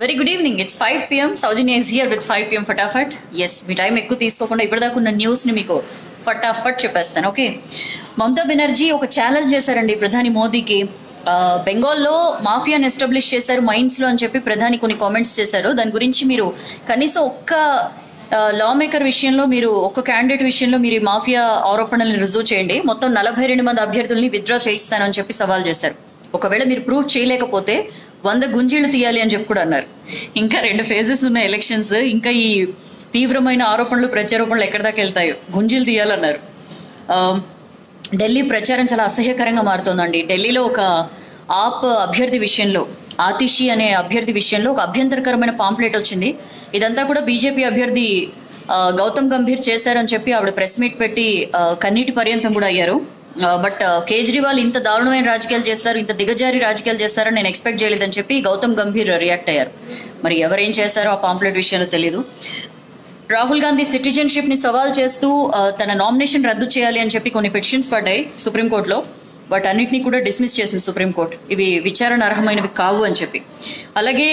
very good evening it's five PM Soujanya is here with five PM Phataphat ఎస్ మీ time ఎక్కువ తీసుకోకుండా ఇప్పటిదాకా ఉన్న న్యూస్ని మీకు ఫటాఫట్ చెప్పేస్తాను ఓకే మమతా బెనర్జీ ఒక ఛాలెంజ్ చేశారండి ప్రధాని మోదీకి ఆ, బెంగాల్లో మాఫియాని ఎస్టాబ్లిష్ చేశారు మైండ్స్లో అని చెప్పి ప్రధాని కొన్ని కామెంట్స్ చేశారు దాని గురించి మీరు కనీసం ఒక్క లా మేకర్ విషయంలో మీరు ఒక్క క్యాండిడేట్ విషయంలో మీరు ఈ మాఫియా ఆరోపణల్ని రుజువు చేయండి మొత్తం నలభై రెండు మంది అభ్యర్థుల్ని విత్డ్రా చేయిస్తానని చెప్పి సవాల్ చేశారు ఒకవేళ మీరు ప్రూవ్ చేయలేకపోతే వంద గుంజీలు తీయాలి అని చెప్పి కూడా అన్నారు ఇంకా రెండు ఫేజెస్ ఉన్న ఎలక్షన్స్ ఇంకా ఈ తీవ్రమైన ఆరోపణలు ప్రత్యారోపణలు ఎక్కడి దాకా వెళ్తాయో గుంజీలు తీయాలన్నారు ఆ, ఢిల్లీ ప్రచారం చాలా అసహ్యకరంగా మారుతోందండి ఢిల్లీలో ఒక ఆప్ అభ్యర్థి విషయంలో ఆతిషి అనే అభ్యర్థి విషయంలో ఒక అభ్యంతరకరమైన పాంప్లెట్ వచ్చింది ఇదంతా కూడా బీజేపీ అభ్యర్థి ఆ, గౌతమ్ గంభీర్ చేశారని చెప్పి ఆవిడ ప్రెస్ మీట్ పెట్టి ఆ, కన్నీటి పర్యంతం కూడా అయ్యారు ఆ, బట్ ఆ, కేజ్రీవాల్ ఇంత దారుణమైన రాజకీయాలు చేస్తారు ఇంత దిగజారి రాజకీయాలు చేస్తారని నేను ఎక్స్పెక్ట్ చేయలేదని చెప్పి గౌతమ్ గంభీర్ రియాక్ట్ అయ్యారు మరి ఎవరేం చేశారో ఆ పాంప్లెట్ విషయంలో తెలియదు రాహుల్ గాంధీ సిటిజన్షిప్ ని సవాల్ చేస్తూ ఆ, తన నామినేషన్ రద్దు చేయాలి అని చెప్పి కొన్ని పిటిషన్స్ పడ్డాయి సుప్రీంకోర్టులో బట్ అన్నిటినీ కూడా డిస్మిస్ చేసింది సుప్రీంకోర్టు ఇవి విచారణ అర్హమైనవి కావు అని చెప్పి అలాగే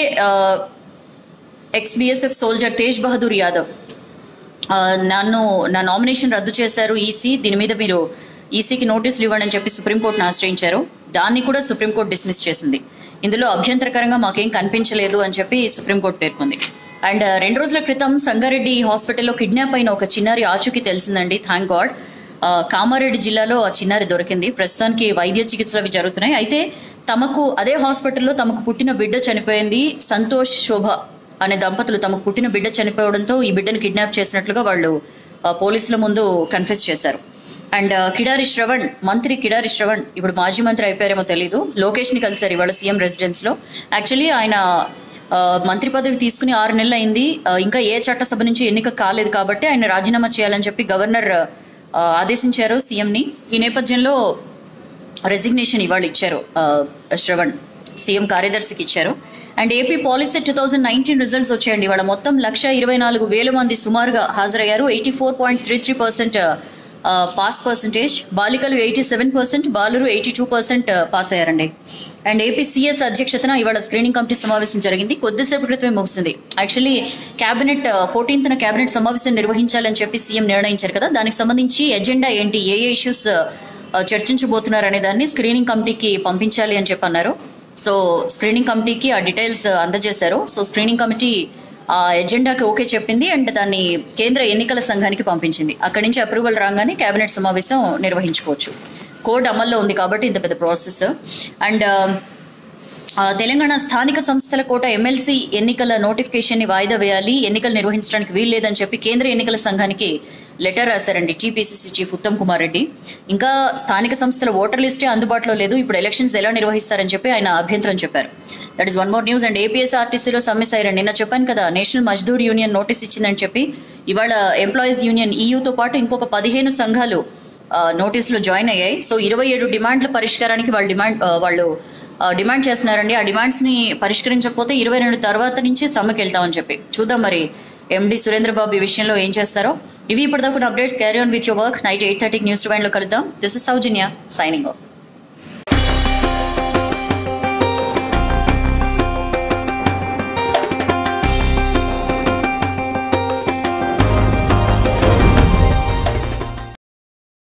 ex BSF soldier Tej Bahadur Yadav ఆ, నన్ను నా నామినేషన్ రద్దు చేశారు ఈసీ దీని మీద మీరు ఈసీకి నోటీసులు ఇవ్వండి అని చెప్పి సుప్రీంకోర్టును ఆశ్రయించారు దాన్ని కూడా సుప్రీంకోర్టు డిస్మిస్ చేసింది ఇందులో అభ్యంతరకరంగా మాకేం కనిపించలేదు అని చెప్పి సుప్రీంకోర్టు పేర్కొంది అండ్ రెండు రోజుల క్రితం సంగారెడ్డి హాస్పిటల్లో కిడ్నాప్ అయిన ఒక చిన్నారి ఆచూకీ తెలిసిందండి థ్యాంక్ గాడ్ కామారెడ్డి జిల్లాలో ఆ చిన్నారి దొరికింది ప్రస్తుతానికి వైద్య చికిత్సలు అవి జరుగుతున్నాయి అయితే తమకు అదే హాస్పిటల్లో తమకు పుట్టిన బిడ్డ చనిపోయింది సంతోష్ శోభ అనే దంపతులు తమకు పుట్టిన బిడ్డ చనిపోవడంతో ఈ బిడ్డను కిడ్నాప్ చేసినట్లుగా వాళ్ళు ఆ, పోలీసుల ముందు కన్ఫెస్ చేశారు అండ్ ఆ, కిడారి శ్రవణ్ మంత్రి కిడారి శ్రవణ్ ఇప్పుడు మాజీ మంత్రి అయిపోయారేమో తెలీదు లోకేష్ ని కలిశారు ఇవాళ సీఎం రెసిడెన్స్ లో యాక్చువల్లీ ఆయన ఆ, మంత్రి పదవి తీసుకుని ఆరు నెలలు అయింది ఆ, ఇంకా ఏ చట్టసభ నుంచి ఎన్నిక కాలేదు కాబట్టి ఆయన రాజీనామా చేయాలని చెప్పి గవర్నర్ ఆ, ఆదేశించారు సీఎంని ఈ నేపథ్యంలో రెసిగ్నేషన్ ఇవాళ ఇచ్చారు ఆ, శ్రవణ్ సీఎం కార్యదర్శికి ఇచ్చారు and AP policy two thousand nineteen results వచ్చాయండి వాళ్ళ మొత్తం లక్ష ఇరవై నాలుగు వేల మంది సుమారుగా హాజరయ్యారు eighty four point three three percent pass percentage బాలికలు ఎయిటీ సెవెన్ పర్సెంట్ బాలురు ఎయిటీ టూ పర్సెంట్ పాస్ అయ్యారండి అండ్ ఏపీ సిఎస్ అధ్యక్షతన ఇవాళ స్క్రీనింగ్ కమిటీ సమావేశం జరిగింది కొద్దిసేపు క్రితమే ముగిసింది యాక్చువల్లీ కేబినెట్ ఫోర్టీన్త్న కేబినెట్ సమావేశం నిర్వహించాలని చెప్పి సీఎం నిర్ణయించారు కదా దానికి సంబంధించి ఎజెండా ఏంటి ఏ ఏ ఇష్యూస్ చర్చించబోతున్నారు అనే దాన్ని స్క్రీనింగ్ కమిటీకి పంపించాలి అని చెప్పి అన్నారు సో స్క్రీనింగ్ కమిటీకి ఆ డీటెయిల్స్ అందజేశారు సో స్క్రీనింగ్ కమిటీ ఆ ఎజెండాకి ఓకే చెప్పింది అండ్ దాన్ని కేంద్ర ఎన్నికల సంఘానికి పంపించింది అక్కడి నుంచి అప్రూవల్ రాగానే కేబినెట్ సమావేశం నిర్వహించుకోవచ్చు కోడ్ అమల్లో ఉంది కాబట్టి ఇంత పెద్ద ప్రాసెస్ అండ్ ఆ, తెలంగాణ స్థానిక సంస్థల కోట ఎమ్మెల్సీ ఎన్నికల నోటిఫికేషన్ ని వాయిదా వేయాలి ఎన్నికలు నిర్వహించడానికి వీల్లేదని చెప్పి కేంద్ర ఎన్నికల సంఘానికి లెటర్ రాశారండి టీపీసీసీ చీఫ్ ఉత్తమ్ కుమార్ రెడ్డి ఇంకా స్థానిక సంస్థల ఓటర్ లిస్టే అందుబాటులో లేదు ఇప్పుడు ఎలక్షన్స్ ఎలా నిర్వహిస్తారని చెప్పి ఆయన అభ్యంతరం చెప్పారు that is one more news and ఏపీఎస్ఆర్టీసీలో సమ్మెస్ అయ్యారండి నిన్న చెప్పాను కదా నేషనల్ మజ్దూర్ యూనియన్ నోటీస్ ఇచ్చిందని చెప్పి ఇవాళ ఎంప్లాయీస్ యూనియన్ ఈయూతో పాటు ఇంకొక పదిహేను సంఘాలు ఆ, నోటీసులో జాయిన్ అయ్యాయి సో ఇరవై ఏడు డిమాండ్ల పరిష్కారానికి వాళ్ళు డిమాండ్ ఆ, వాళ్ళు ఆ, డిమాండ్ చేస్తున్నారండి ఆ డిమాండ్స్ ని పరిష్కరించకపోతే ఇరవై రెండు తర్వాత నుంచి సమ్మెకి వెళ్తామని చెప్పి చూద్దాం మరి ఎండి సురేంద్ర బాబు ఈ విషయంలో ఏం చేస్తారో ఇవి ఇప్పటిదాకా updates carry on with your work night eight thirty news లో కలుద్దాం this is Soujanya signing of